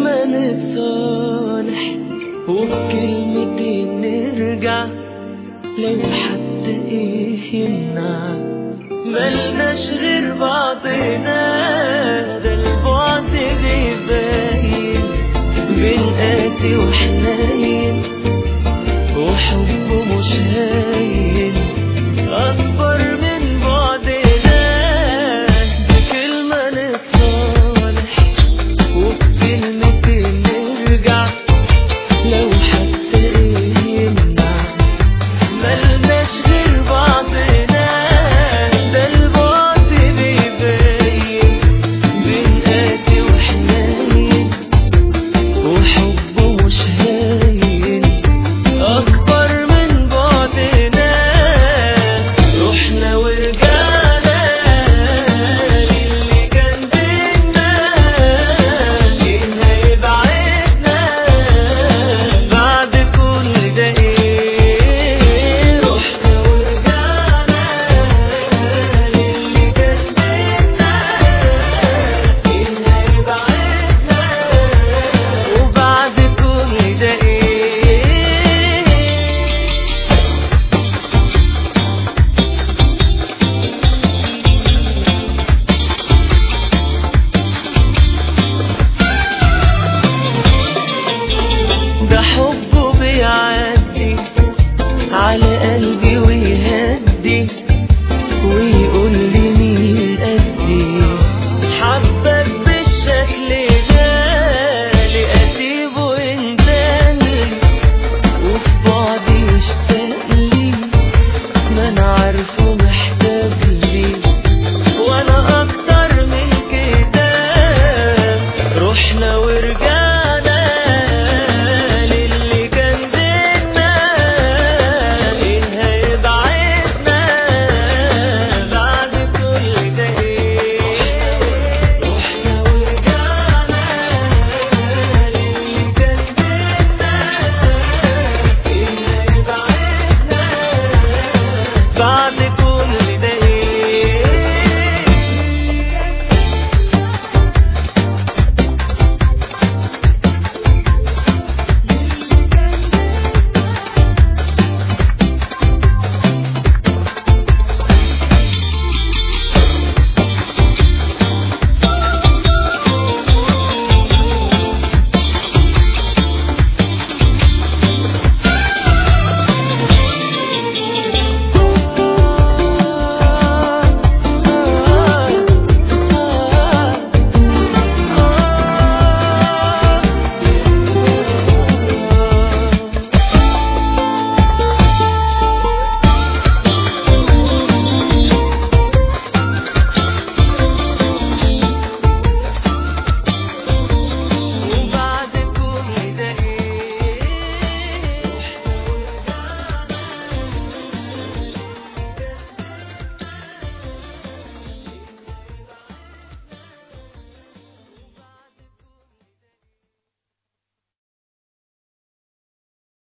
بكلمة نتصالح وبكلمتين نرجع لو حتى ايه يمنع ملناش غير بعضنا ده البعد بيبين بين قاسي وحنين وحبه مش هاين أكبر من بعدنا بكلمة نتصالح وبكلمتين نرجع لو حتى ايه يمنع ملناش غير بعضنا ده البعد بيبين بين قاسي وحنين وحبه مش هاين أكبر من بعدنا رحنا ورجعنا للي كان بينا لقينا يبعدنا بعد كل ده إيه رحنا ورجعنا للي كان بينا لقينا يبعدنا وبعد كل ده إيه ده حبه بيعدي على قلبي ويهدي ويقول لي مين قدي حبك بالشكل ده لأسيبه انتاني وفي بعدي يشتاق لي ما انا عارفه محتاج لي وانا اكتر من كده رحنا ورجعنا